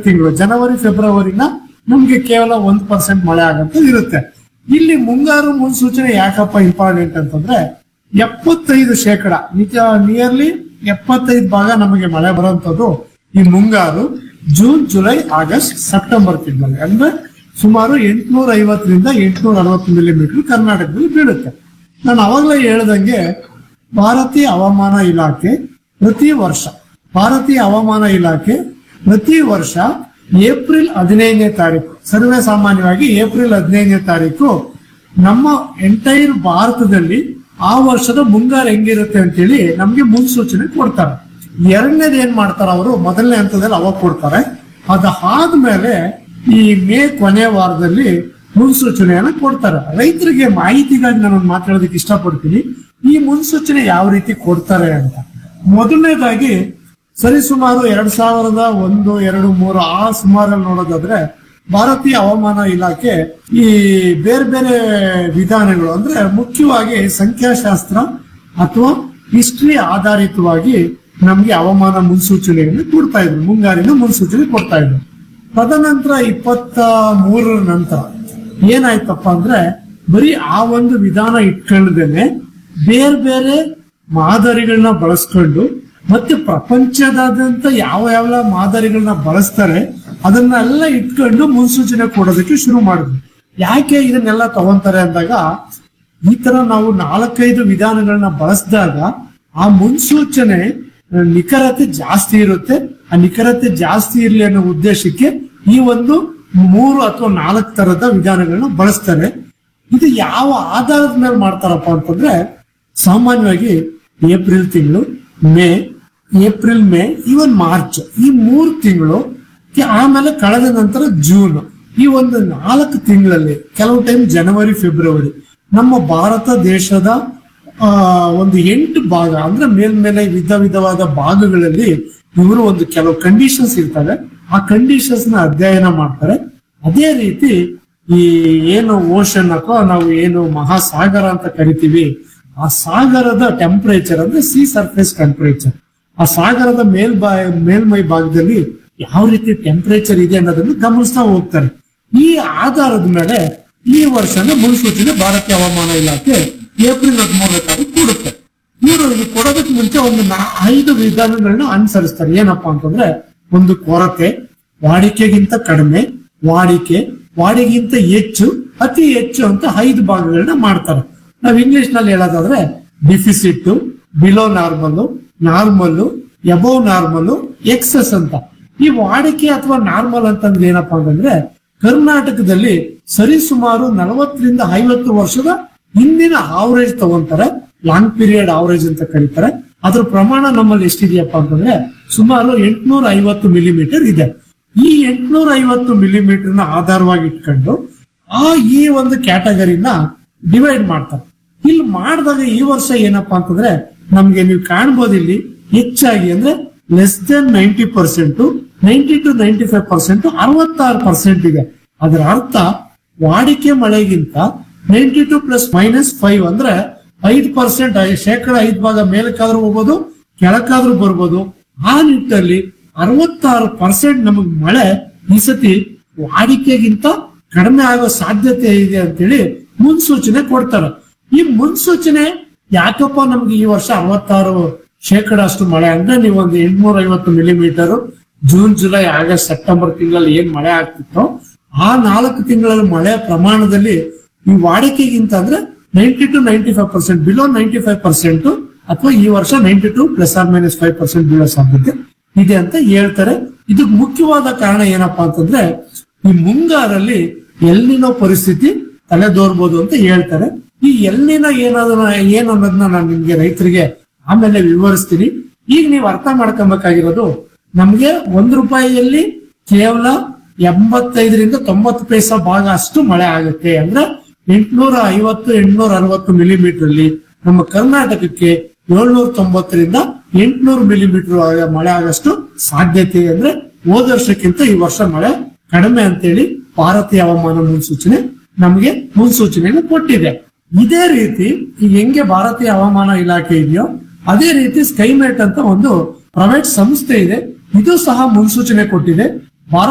ತಿಂಗಳು ಜನವರಿ ಫೆಬ್ರವರಿನ ನಮ್ಗೆ ಕೇವಲ ಒಂದ್ ಪರ್ಸೆಂಟ್ ಮಳೆ ಆಗಂತ ಇರುತ್ತೆ ಇಲ್ಲಿ ಮುಂಗಾರು ಮುನ್ಸೂಚನೆ ಯಾಕಪ್ಪ ಇಂಪಾರ್ಟೆಂಟ್ ಅಂತಂದ್ರೆ ಎಪ್ಪತ್ತೈದು ಶೇಕಡ ನಿಜ ನಿಯರ್ಲಿ ಎಪ್ಪತ್ತೈದು ಭಾಗ ನಮಗೆ ಮಳೆ ಬರುವಂತದ್ದು ಈ ಮುಂಗಾರು ಜೂನ್ ಜುಲೈ ಆಗಸ್ಟ್ ಸೆಪ್ಟೆಂಬರ್ ತಿಂಗಳಲ್ಲಿ ಅಂದ್ರೆ ಸುಮಾರು ಎಂಟುನೂರ ಐವತ್ತರಿಂದ ಎಂಟುನೂರ ಅರವತ್ತು ಮಿಲಿಮೀಟರ್ ಕರ್ನಾಟಕದಲ್ಲಿ ಬೀಳುತ್ತೆ ನಾನು ಅವಾಗಲೇ ಹೇಳ್ದಂಗೆ ಭಾರತೀಯ ಹವಾಮಾನ ಇಲಾಖೆ ಪ್ರತಿ ವರ್ಷ ಭಾರತೀಯ ಹವಾಮಾನ ಇಲಾಖೆ ಪ್ರತಿ ವರ್ಷ ಏಪ್ರಿಲ್ ಹದಿನೈದನೇ ತಾರೀಕು ಸರ್ವೇ ಸಾಮಾನ್ಯವಾಗಿ ಏಪ್ರಿಲ್ ಹದಿನೈದನೇ ತಾರೀಕು ನಮ್ಮ ಎಂಟೈರ್ ಭಾರತದಲ್ಲಿ ಆ ವರ್ಷದ ಮುಂಗಾರು ಹೆಂಗಿರುತ್ತೆ ಅಂತೇಳಿ ನಮ್ಗೆ ಮುನ್ಸೂಚನೆ ಕೊಡ್ತಾರೆ ಎರಡನೇದು ಏನ್ ಮಾಡ್ತಾರೆ ಅವರು ಮೊದಲನೇ ಹಂತದಲ್ಲಿ ಅವಾಗ ಕೊಡ್ತಾರೆ ಅದಾದ್ಮೇಲೆ ಈ ಮೇ ಕೊನೆ ವಾರದಲ್ಲಿ ಮುನ್ಸೂಚನೆಯನ್ನ ಕೊಡ್ತಾರೆ ರೈತರಿಗೆ ಮಾಹಿತಿಗಾಗಿ ನಾನು ಒಂದು ಮಾತಾಡೋದಕ್ಕೆ ಇಷ್ಟಪಡ್ತೀನಿ ಈ ಮುನ್ಸೂಚನೆ ಯಾವ ರೀತಿ ಕೊಡ್ತಾರೆ ಅಂತ ಮೊದಲನೇದಾಗಿ ಸರಿಸುಮಾರು ಎರಡ್ ಸಾವಿರದ ಒಂದು ಎರಡು ಮೂರು ಆ ಸುಮಾರಲ್ಲಿ ನೋಡೋದಾದ್ರೆ ಭಾರತೀಯ ಹವಾಮಾನ ಇಲಾಖೆ ಈ ಬೇರೆ ಬೇರೆ ವಿಧಾನಗಳು ಅಂದ್ರೆ ಮುಖ್ಯವಾಗಿ ಸಂಖ್ಯಾಶಾಸ್ತ್ರ ಅಥವಾ ಹಿಸ್ಟ್ರಿ ಆಧಾರಿತವಾಗಿ ನಮ್ಗೆ ಹವಾಮಾನ ಮುನ್ಸೂಚನೆಯನ್ನು ಕೊಡ್ತಾ ಇದ್ರು ಮುಂಗಾರಿನ ಮುನ್ಸೂಚನೆ ಕೊಡ್ತಾ ಇದ್ರು ತದನಂತರ ಇಪ್ಪತ್ತ ಮೂರರ ನಂತರ ಏನಾಯ್ತಪ್ಪ ಅಂದ್ರೆ ಬರೀ ಆ ಒಂದು ವಿಧಾನ ಇಟ್ಕೊಂಡ್ದೇನೆ ಬೇರೆ ಬೇರೆ ಮಾದರಿಗಳನ್ನ ಬಳಸ್ಕೊಂಡು ಮತ್ತೆ ಪ್ರಪಂಚದಾದ್ಯಂತ ಯಾವ ಯಾವ ಮಾದರಿಗಳನ್ನ ಬಳಸ್ತಾರೆ ಅದನ್ನೆಲ್ಲ ಇಟ್ಕೊಂಡು ಮುನ್ಸೂಚನೆ ಕೊಡೋದಕ್ಕೆ ಶುರು ಮಾಡಿದ್ವಿ ಯಾಕೆ ಇದನ್ನೆಲ್ಲ ತಗೊಂತಾರೆ ಅಂದಾಗ ಈ ತರ ನಾವು ನಾಲ್ಕೈದು ವಿಧಾನಗಳನ್ನ ಬಳಸಿದಾಗ ಆ ಮುನ್ಸೂಚನೆ ಆ, ನಿಖರತೆ ಜಾಸ್ತಿ ಇರುತ್ತೆ ಆ ನಿಖರತೆ ಜಾಸ್ತಿ ಇರಲಿ ಅನ್ನೋ ಉದ್ದೇಶಕ್ಕೆ ಈ ಒಂದು ಮೂರು ಅಥವಾ ನಾಲ್ಕು ತರದ ವಿಧಾನಗಳನ್ನ ಬಳಸ್ತಾರೆ ಇದು ಯಾವ ಆಧಾರದ ಮೇಲೆ ಮಾಡ್ತಾರಪ್ಪ ಅಂತಂದ್ರೆ ಸಾಮಾನ್ಯವಾಗಿ ಏಪ್ರಿಲ್ ತಿಂಗಳು May April May even March ಈ ಮೂರು ತಿಂಗಳು ಆಮೇಲೆ ಕಳೆದ ನಂತರ ಜೂನ್ ಈ ಒಂದು ನಾಲ್ಕು ತಿಂಗಳಲ್ಲಿ ಕೆಲವು ಟೈಮ್ ಜನವರಿ ಫೆಬ್ರವರಿ ನಮ್ಮ ಭಾರತ ದೇಶದ ಆ, ಒಂದು ಎಂಟು ಭಾಗ ಅಂದ್ರೆ ಮೇಲ್ಮೇಲೆ ವಿಧ ವಿಧವಾದ ಭಾಗಗಳಲ್ಲಿ ಇವರು ಒಂದು ಕೆಲವು ಕಂಡೀಷನ್ಸ್ ಇರ್ತವೆ ಆ ಕಂಡೀಷನ್ಸ್ ನ ಅಧ್ಯಯನ ಮಾಡ್ತಾರೆ ಅದೇ ರೀತಿ ಈ ಏನು ಓಷನ್ ಅಥವಾ ನಾವು ಏನು ಮಹಾಸಾಗರ ಅಂತ ಕರಿತೀವಿ ಆ ಸಾಗರದ ಟೆಂಪರೇಚರ್ ಅಂದ್ರೆ ಸಿ ಸರ್ಫೇಸ್ ಟೆಂಪರೇಚರ್ ಆ ಸಾಗರದ ಮೇಲ್ಬಾ ಮೇಲ್ಮೈ ಭಾಗದಲ್ಲಿ ಯಾವ ರೀತಿ ಟೆಂಪರೇಚರ್ ಇದೆ ಅನ್ನೋದನ್ನು ಗಮನಿಸ್ತಾ ಹೋಗ್ತಾರೆ ಈ ಆಧಾರದ ಮೇಲೆ ಈ ವರ್ಷನ ಮುನ್ಸೂಚನೆ ಭಾರತೀಯ ಹವಾಮಾನ ಇಲಾಖೆ ಏಪ್ರಿಲ್ ಹದಿಮೂರನೇ ತಾರೀಕು ಕೊಡುತ್ತೆ ಇವರು ಇದು ಕೊಡೋದಕ್ಕೆ ಮುಂಚೆ ಒಂದು ನಾ- ಐದು ವಿಧಾನಗಳನ್ನ ಅನುಸರಿಸ್ತಾರೆ ಏನಪ್ಪಾ ಅಂತಂದ್ರೆ ಒಂದು ಕೊರತೆ ವಾಡಿಕೆಗಿಂತ ಕಡಿಮೆ ವಾಡಿಕೆ ವಾಡಿಗಿಂತ ಹೆಚ್ಚು ಅತಿ ಹೆಚ್ಚು ಅಂತ ಐದು ಭಾಗಗಳನ್ನ ಮಾಡ್ತಾರೆ ನಾವ್ ಇಂಗ್ಲಿಷ್ ನಲ್ಲಿ ಹೇಳೋದಾದ್ರೆ deficit below normal normal above normal excess ಅಂತ ಈ ವಾಡಿಕೆ ಅಥವಾ ನಾರ್ಮಲ್ ಅಂತಂದ್ರೆ ಏನಪ್ಪಾ ಅಂತಂದ್ರೆ ಕರ್ನಾಟಕದಲ್ಲಿ ಸರಿಸುಮಾರು ನಲವತ್ತರಿಂದ ಐವತ್ತು ವರ್ಷದ ಹಿಂದಿನ ಆವರೇಜ್ ತಗೊಂತಾರೆ ಲಾಂಗ್ ಪೀರಿಯಡ್ ಆವರೇಜ್ ಅಂತ ಕರೀತಾರೆ ಅದ್ರ ಪ್ರಮಾಣ ನಮ್ಮಲ್ಲಿ ಎಷ್ಟಿದೆಯಪ್ಪ ಅಂತಂದ್ರೆ ಸುಮಾರು ಎಂಟ್ನೂರ ಐವತ್ತು ಮಿಲಿಮೀಟರ್ ಇದೆ ಈ ಎಂಟ್ನೂರ ಐವತ್ತು ಮಿಲಿಮೀಟರ್ ನ ಆಧಾರವಾಗಿ ಇಟ್ಕೊಂಡು ಆ ಈ ಒಂದು ಕ್ಯಾಟಗರಿನ ಡಿವೈಡ್ ಮಾಡ್ತಾರೆ ಇಲ್ಲಿ ಮಾಡಿದಾಗ ಈ ವರ್ಷ ಏನಪ್ಪಾ ಅಂತಂದ್ರೆ ನಮ್ಗೆ ನೀವು ಕಾಣ್ಬೋದು ಇಲ್ಲಿ ಹೆಚ್ಚಾಗಿ ಅಂದ್ರೆ less than ninety percent ninety to ninety five percent ಅರವತ್ತಾರು ಪರ್ಸೆಂಟ್ ಇದೆ ಅದರ ಅರ್ಥ ವಾಡಿಕೆ ಮಳೆಗಿಂತ ninety two plus minus five ಅಂದ್ರೆ ಐದು ಪರ್ಸೆಂಟ್ ಶೇಕಡ ಐದು ಭಾಗ ಮೇಲಕ್ಕಾದ್ರೂ ಹೋಗ್ಬೋದು ಕೆಳಕ್ಕಾದ್ರೂ ಬರ್ಬೋದು ಆ ನಿಟ್ಟಲ್ಲಿ ಅರವತ್ತಾರು ಪರ್ಸೆಂಟ್ ನಮಗ್ ಮಳೆ ಈ ಸತಿ ವಾಡಿಕೆಗಿಂತ ಕಡಿಮೆ ಆಗೋ ಸಾಧ್ಯತೆ ಇದೆ ಅಂತೇಳಿ ಮುನ್ಸೂಚನೆ ಕೊಡ್ತಾರೆ ಈ ಮುನ್ಸೂಚನೆ ಯಾಕಪ್ಪ ನಮ್ಗೆ ಈ ವರ್ಷ ಅರವತ್ತಾರು ಶೇಕಡ ಅಷ್ಟು ಮಳೆ ಅಂದ್ರೆ ನೀವು ಒಂದು ಎಂಟ್ನೂರ ಐವತ್ತು millimetre June July August September ತಿಂಗಳಲ್ಲಿ ಏನ್ ಮಳೆ ಆಗ್ತಿತ್ತೋ ಆ ನಾಲ್ಕು ತಿಂಗಳ ಮಳೆ ಪ್ರಮಾಣದಲ್ಲಿ ಈ ವಾಡಿಕೆಗಿಂತ ಅಂದ್ರೆ ninety to ninety five percent below ninety five percent ಅಥವಾ ಈ ವರ್ಷ ninety two plus or minus five percent ಬೀಳೋ ಸಾಧ್ಯತೆ ಇದೆ ಅಂತ ಹೇಳ್ತಾರೆ ಇದಕ್ಕೆ ಮುಖ್ಯವಾದ ಕಾರಣ ಏನಪ್ಪಾ ಅಂತಂದ್ರೆ ಈ ಮುಂಗಾರಲ್ಲಿ ಎಲ್ಲಿನೋ ಪರಿಸ್ಥಿತಿ ತಲೆದೋರ್ಬೋದು ಅಂತ ಹೇಳ್ತಾರೆ ಈ ಎಲ್ಲಿನ ಏನಾದ್ರು ಏನು ಅನ್ನೋದನ್ನ ನಾನು ನಿಮ್ಗೆ ರೈತರಿಗೆ ಆಮೇಲೆ ವಿವರಿಸ್ತೀನಿ ಈಗ ನೀವು ಅರ್ಥ ಮಾಡ್ಕೊಬೇಕಾಗಿರೋದು ನಮ್ಗೆ ಒಂದ್ ರೂಪಾಯಿಯಲ್ಲಿ ಕೇವಲ ಎಂಬತ್ತೈದರಿಂದ ತೊಂಬತ್ತು ಪೈಸಾ ಭಾಗ ಅಷ್ಟು ಮಳೆ ಆಗುತ್ತೆ ಅಂದ್ರೆ ಎಂಟ್ನೂರ ಐವತ್ತು ಎಂಟ್ನೂರ ಅರವತ್ತು ಮಿಲಿಮೀಟರ್ ಅಲ್ಲಿ ನಮ್ಮ ಕರ್ನಾಟಕಕ್ಕೆ ಏಳ್ನೂರ ತೊಂಬತ್ತರಿಂದ ಎಂಟ್ನೂರು ಮಿಲಿಮೀಟರ್ ಮಳೆ ಆಗಷ್ಟು ಸಾಧ್ಯತೆ ಇದೆ ಅಂದ್ರೆ ಹೋದ ವರ್ಷಕ್ಕಿಂತ ಈ ವರ್ಷ ಮಳೆ ಕಡಿಮೆ ಅಂತೇಳಿ ಭಾರತೀಯ ಹವಾಮಾನ ಮುನ್ಸೂಚನೆ ನಮಗೆ ಮುನ್ಸೂಚನೆಯನ್ನು ಕೊಟ್ಟಿದೆ ಇದೇ ರೀತಿ ಈಗ ಹೆಂಗೆ ಭಾರತೀಯ ಹವಾಮಾನ ಇಲಾಖೆ ಇದೆಯೋ ಅದೇ ರೀತಿ ಸ್ಕೈಮೇಟ್ ಅಂತ ಒಂದು ಪ್ರೈವೇಟ್ ಸಂಸ್ಥೆ ಇದೆ ಇದು ಸಹ ಮುನ್ಸೂಚನೆ ಕೊಟ್ಟಿದೆ